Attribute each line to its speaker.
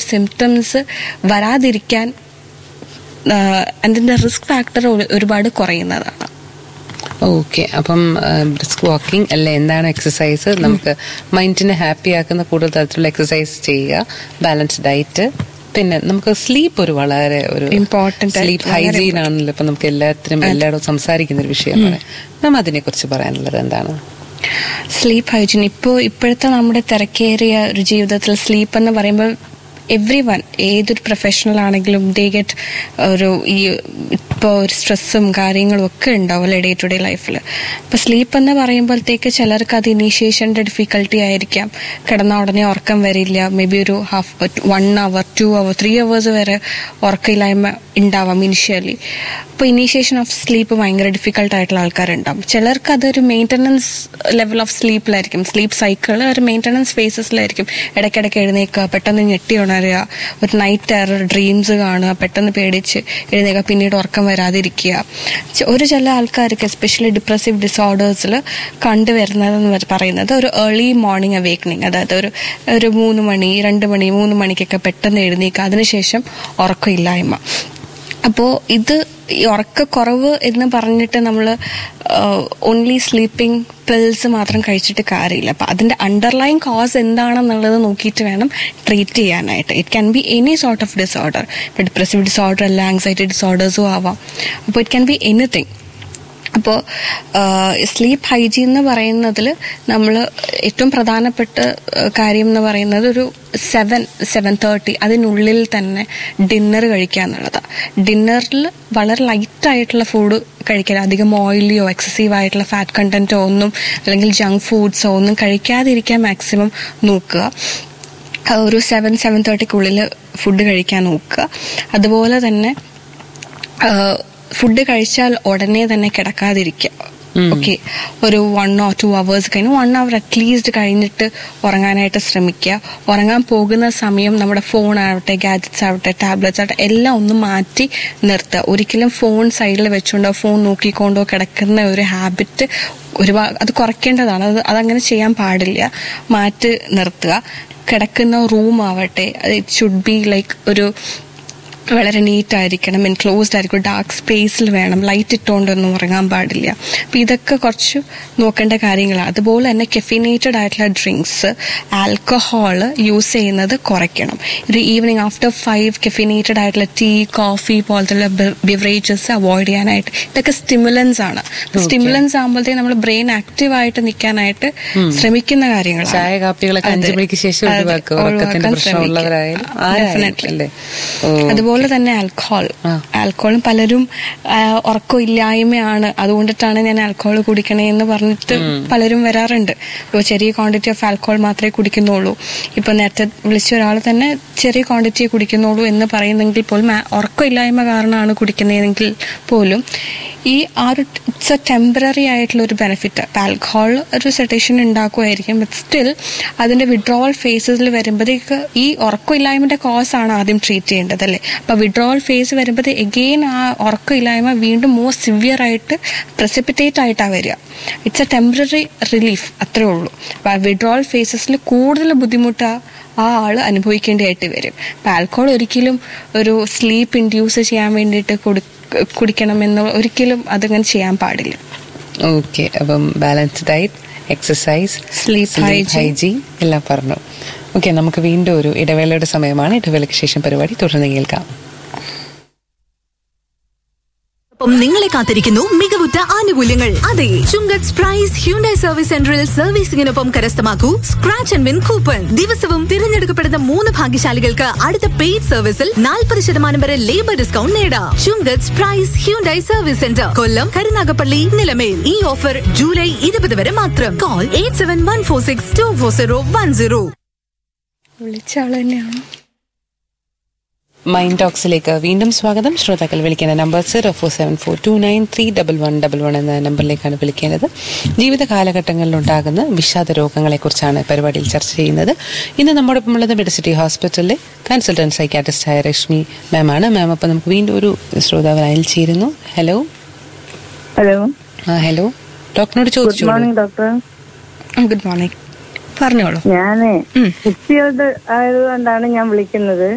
Speaker 1: Symptoms വരാതിരിക്കാൻ അതിൻ്റെ risk factor ഒരുപാട് കുറയുന്നതാണ്
Speaker 2: ഓക്കെ അപ്പം ബ്രിസ്ക് വാക്കിംഗ് അല്ലെ എന്താണ് എക്സസൈസ് നമുക്ക് മൈൻഡിനെ ഹാപ്പി ആക്കുന്ന കൂടുതൽ തരത്തിലുള്ള എക്സസൈസ് ചെയ്യുക ബാലൻസ് ഡയറ്റ് പിന്നെ നമുക്ക് സ്ലീപ്പ് ഒരു വളരെ ഒരു
Speaker 1: Important ആയിട്ട്
Speaker 2: സ്ലീപ്പ്
Speaker 1: വളരെ
Speaker 2: ഹൈജീൻ ആണല്ലോ ഇപ്പൊ നമുക്ക് എല്ലാത്തിനും എല്ലായിടവും സംസാരിക്കുന്ന ഒരു വിഷയമാണ് മാം അതിനെ കുറിച്ച് പറയാനുള്ളത് എന്താണ്
Speaker 1: സ്ലീപ്പ് ഹൈജീൻ ഇപ്പോൾ ഇപ്പോഴത്തെ നമ്മുടെ തിരക്കേറിയ ഒരു ജീവിതത്തിൽ സ്ലീപ്പ് എന്ന് പറയുമ്പോൾ എവ്രി വൺ ഏതൊരു പ്രൊഫഷണൽ ആണെങ്കിലും ദേ ഗെറ്റ് ഒരു ഈ ഇപ്പോൾ ഒരു സ്ട്രെസ്സും കാര്യങ്ങളും ഒക്കെ ഉണ്ടാവുമല്ലോ ഡേ ടു ഡേ ലൈഫിൽ അപ്പോൾ സ്ലീപ്പ് എന്ന് പറയുമ്പോഴത്തേക്ക് ചിലർക്ക് അത് ഇനീഷ്യേഷൻ്റെ ഡിഫിക്കൽട്ടി ആയിരിക്കാം കിടന്ന ഉടനെ ഉറക്കം വരില്ല മേ ബി ഒരു half one hour two hour three hours വരെ ഉറക്കമില്ലായ്മ ഉണ്ടാവാം ഇനിഷ്യലി അപ്പോൾ ഇനീഷ്യേഷൻ ഓഫ് സ്ലീപ്പ് ഭയങ്കര ഡിഫിക്കൽട്ട് ആയിട്ടുള്ള ആൾക്കാരുണ്ടാവും ചിലർക്ക് അതൊരു മെയിൻ്റനൻസ് ലെവൽ ഓഫ് സ്ലീപ്പിലായിരിക്കും സ്ലീപ്പ് സൈക്കിൾ ഒരു മെയിൻ്റനൻസ് ഫേസസിലായിരിക്കും ഇടയ്ക്കിടയ്ക്ക് എഴുന്നേൽക്കുക പെട്ടെന്ന് ഞെട്ടി ഉണരുക ഒരു നൈറ്റ് ടെറർ ഡ്രീംസ് കാണുക പെട്ടെന്ന് പേടിച്ച് എഴുന്നേൽക്കുക പിന്നീട് ഉറക്കം വരാതിരിക്കുക ച- ഒരു ചില ആൾക്കാർക്ക് എസ്പെഷ്യലി ഡിപ്രസീവ് ഡിസോർഡേഴ്സിൽ കണ്ടുവരുന്നതെന്ന് പറയുന്നത് ഒരു ഏർലി മോർണിംഗ് അവേക്കണിങ് അതായത് ഒരു ഒരു മൂന്ന് മണി രണ്ട് മണി മൂന്ന് മണിക്കൊക്കെ പെട്ടെന്ന് എഴുന്നേൽക്കുക അതിനുശേഷം ഉറക്കമില്ലായ്മ അപ്പോൾ ഇത് ഈ ഉറക്കക്കുറവ് എന്ന് പറഞ്ഞിട്ട് നമ്മൾ ഓൺലി സ്ലീപ്പിംഗ് പിൽസ് മാത്രം കഴിച്ചിട്ട് കാര്യമില്ല അപ്പം അതിൻ്റെ അണ്ടർലൈൻ കോസ് എന്താണെന്നുള്ളത് നോക്കിയിട്ട് വേണം ട്രീറ്റ് ചെയ്യാനായിട്ട് it can be any sort of disorder ഇപ്പോൾ ഡിപ്രസീവ് ഡിസോർഡർ അല്ല ആങ്സൈറ്റി ഡിസോർഡേഴ്സും ആവാം അപ്പോൾ ഇറ്റ് ക്യാൻ ബി എനിത്തിങ് അപ്പോൾ സ്ലീപ്പ് ഹൈജീൻ എന്ന് പറയുന്നതിൽ നമ്മൾ ഏറ്റവും പ്രധാനപ്പെട്ട ആ, കാര്യം എന്ന് പറയുന്നത് ഒരു സെവൻ സെവൻ തേർട്ടി അതിനുള്ളിൽ തന്നെ ഡിന്നർ കഴിക്കുക എന്നുള്ളതാണ് ഡിന്നറിൽ വളരെ ലൈറ്റ് ആയിട്ടുള്ള ഫുഡ് കഴിക്കുക അധികം ഓയിലിയോ എക്സസീവ് ആയിട്ടുള്ള ഫാറ്റ് കണ്ടന്റോ ഒന്നും അല്ലെങ്കിൽ ജങ്ക് ഫുഡ്സോ ഒന്നും കഴിക്കാതിരിക്കാൻ മാക്സിമം നോക്കുക ആ, ഒരു സെവൻ സെവൻ തേർട്ടിക്കുള്ളിൽ ഫുഡ് കഴിക്കാൻ നോക്കുക അതുപോലെ തന്നെ ഫുഡ് കഴിച്ചാൽ ഉടനെ തന്നെ കിടക്കാതിരിക്കുക ഓക്കെ ഒരു വൺ ഓർ ടു അവേഴ്സ് കഴിഞ്ഞ് വൺ അവർ അറ്റ്ലീസ്റ്റ് കഴിഞ്ഞിട്ട് ഉറങ്ങാനായിട്ട് ശ്രമിക്കുക ഉറങ്ങാൻ പോകുന്ന സമയം നമ്മുടെ ഫോൺ ആവട്ടെ ഗാഡ്ജറ്റ്സ് ആവട്ടെ ടാബ്ലറ്റ്സ് ആവട്ടെ എല്ലാം ഒന്ന് മാറ്റി നിർത്തുക ഒരിക്കലും ഫോൺ സൈഡിൽ വെച്ചുകൊണ്ടോ ഫോൺ നോക്കിക്കൊണ്ടോ കിടക്കുന്ന ഒരു ഹാബിറ്റ് ഒരുപാട് അത് കുറയ്ക്കേണ്ടതാണ് അത് അതങ്ങനെ ചെയ്യാൻ പാടില്ല മാറ്റി നിർത്തുക കിടക്കുന്ന റൂം ആവട്ടെ ഇറ്റ് ഷുഡ് ബി ലൈക്ക് ഒരു വളരെ നീറ്റ് ആയിരിക്കണം എൻക്ലോസ്ഡ് ആയിരിക്കും ഡാർക്ക് സ്പേസിൽ വേണം ലൈറ്റ് ഇട്ടുകൊണ്ടൊന്നും ഉറങ്ങാൻ പാടില്ല അപ്പം ഇതൊക്കെ കുറച്ച് നോക്കേണ്ട കാര്യങ്ങളാണ് അതുപോലെ തന്നെ കെഫിനേറ്റഡ് ആയിട്ടുള്ള ഡ്രിങ്ക്സ് ആൽക്കഹോൾ യൂസ് ചെയ്യുന്നത് കുറയ്ക്കണം ഒരു ഈവനിങ് ആഫ്റ്റർ ഫൈവ് കെഫിനേറ്റഡ് ആയിട്ടുള്ള ടീ കോഫി പോലത്തെ ബിവറേജസ് അവോയ്ഡ് ചെയ്യാനായിട്ട് ഇതൊക്കെ സ്റ്റിമുലൻസ് ആണ് സ്റ്റിമുലൻസ് ആകുമ്പോഴത്തേക്ക് നമ്മൾ ബ്രെയിൻ ആക്റ്റീവ് ആയിട്ട് നിൽക്കാനായിട്ട് ശ്രമിക്കുന്ന കാര്യങ്ങളാണ്
Speaker 2: ചായ കാപ്പികളൊക്കെ അഞ്ചു
Speaker 1: അതെ.
Speaker 2: മണിക്ക് ശേഷം
Speaker 1: അതെ,
Speaker 2: ഒഴിവാക്കുക ഉറക്കത്തിന്റെ
Speaker 1: ഒഴിവാക്കാൻ
Speaker 2: പ്രശ്നമുള്ളവരായാലും
Speaker 1: ശ്രമിക്കുക.
Speaker 2: ആരായാലും
Speaker 1: Definitely.
Speaker 2: അല്ലേ ഓ.
Speaker 1: അതുപോലെ തന്നെ ആൽക്കഹോൾ
Speaker 2: ആ.
Speaker 1: ആൽക്കഹോളും പലരും ആ, ഉറക്കമില്ലായ്മയാണ് അതുകൊണ്ടിട്ടാണ് ഞാൻ ആൽക്കഹോൾ കുടിക്കണേ എന്ന് പറഞ്ഞിട്ട് പലരും വരാറുണ്ട് ഇപ്പോൾ ചെറിയ ക്വാണ്ടിറ്റി ഓഫ് ആൽക്കഹോൾ മാത്രമേ കുടിക്കുന്നുള്ളൂ ഇപ്പൊ നേരത്തെ വിളിച്ച ഒരാൾ തന്നെ ചെറിയ ക്വാണ്ടിറ്റിയെ കുടിക്കുന്നുള്ളൂ എന്ന് പറയുന്നെങ്കിൽ പോലും ആ ഉറക്കമില്ലായ്മ കാരണമാണ് കുടിക്കുന്നതെങ്കിൽ പോലും ഈ ആ ഒരു ഇറ്റ്സ് എ ടെമ്പററി ആയിട്ടുള്ള ഒരു ബെനിഫിറ്റ് ആൽക്കഹോൾ ഒരു സെറ്റേഷൻ ഉണ്ടാക്കുമായിരിക്കും ബട്ട് സ്റ്റിൽ അതിന്റെ വിഡ്രോവൽ ഫേസസിൽ വരുമ്പോഴത്തേക്ക് ഈ ഉറക്കമില്ലായ്മയുടെ കോസ് ആണ് ആദ്യം ട്രീറ്റ് ചെയ്യേണ്ടത് അല്ലേ അപ്പൊ വിഡ്രോവൽ ഫേസ് വരുമ്പോഴത്തേ എഗെയിൻ ആ ഉറക്കമില്ലായ്മ വീണ്ടും മോർ സിവിയർ ആയിട്ട് പ്രസിപ്പിറ്റേറ്റ് ആയിട്ടാണ് വരിക ഇറ്റ്സ് എ ടെമ്പററി റിലീഫ് അത്രേ ഉള്ളൂ അപ്പൊ ആ വിഡ്രോവൽ ഫേസസിൽ കൂടുതൽ ബുദ്ധിമുട്ട് ആ- ആ ആള് അനുഭവിക്കേണ്ടതായിട്ട് വരും അപ്പൊ ആൽക്കഹോൾ ഒരിക്കലും ഒരു സ്ലീപ്പ് ഇൻഡ്യൂസ് ചെയ്യാൻ വേണ്ടിയിട്ട് കൊടു കുടിക്കണമെന്ന് ഒരിക്കലും അതങ്ങനെ ചെയ്യാൻ പാടില്ല
Speaker 2: ഓക്കെ അപ്പം balance diet exercise
Speaker 1: Sleep hygiene.
Speaker 2: Hygiene എല്ലാം പറഞ്ഞു ഓക്കെ നമുക്ക് വീണ്ടും ഒരു ഇടവേളയുടെ സമയമാണ് ഇടവേളയ്ക്ക് ശേഷം പരിപാടി തുടർന്ന് കേൾക്കാം
Speaker 3: ഒപ്പം നിങ്ങളെ കാത്തിരിക്കുന്നു മികവുറ്റ ആനുകൂല്യങ്ങൾ അതെ ചുങ്കത്ത് പ്രൈസ് ഹ്യൂണ്ടൈ സർവീസ് സെന്ററിൽ സർവീസിംഗിനൊപ്പം കരസ്ഥമാക്കൂ സ്ക്രാച്ച് ആൻഡ് വിൻ കൂപ്പൺ ദിവസവും തിരഞ്ഞെടുക്കപ്പെടുന്ന മൂന്ന് ഭാഗ്യശാലികൾക്ക് അടുത്ത പെയ്ഡ് സർവീസിൽ നാൽപ്പത് ശതമാനം വരെ ലേബർ ഡിസ്കൗണ്ട് നേടാം Chungath Price Hyundai service centre Kollam Karunagappally Nilamel ഈ ഓഫർ ജൂലൈ ഇരുപത് വരെ മാത്രം call eight seven one four six two four zero one zero
Speaker 1: വിളിച്ച ആള് തന്നെയാണ്
Speaker 2: മൈൻഡ് ടോക്സിലേക്ക് വീണ്ടും സ്വാഗതം ശ്രോതാക്കൾ വിളിക്കേണ്ട number zero four seven four two nine three double one double one എന്ന നമ്പറിലേക്കാണ് വിളിക്കേണ്ടത് ജീവിത കാലഘട്ടങ്ങളിൽ ഉണ്ടാകുന്ന വിഷാദ രോഗങ്ങളെക്കുറിച്ചാണ് പരിപാടിയിൽ ചർച്ച ചെയ്യുന്നത് ഇന്ന് നമ്മോടൊപ്പം ഉള്ളത് മെഡിസിറ്റി ഹോസ്പിറ്റലിലെ കൺസൾട്ടന്റ് സൈക്കാട്രിസ്റ്റായ രശ്മി മാം ആണ് മാം അപ്പം നമുക്ക് വീണ്ടും ഒരു ശ്രോതാവ് അയൽ ചേരുന്നു ഹലോ
Speaker 4: ഹലോ
Speaker 2: ആ ഹലോ ഡോക്ടറിനോട്
Speaker 4: ഗുഡ്
Speaker 2: ചോദിച്ചോളൂ
Speaker 4: മോർണിംഗ് ഡോക്ടർ
Speaker 1: ഗുഡ് മോർണിംഗ് പറഞ്ഞോളൂ
Speaker 4: ഞാനേ
Speaker 1: ഉം.
Speaker 4: കുട്ടികളുടെ ആയതുകൊണ്ടാണ് ഞാൻ വിളിക്കുന്നത്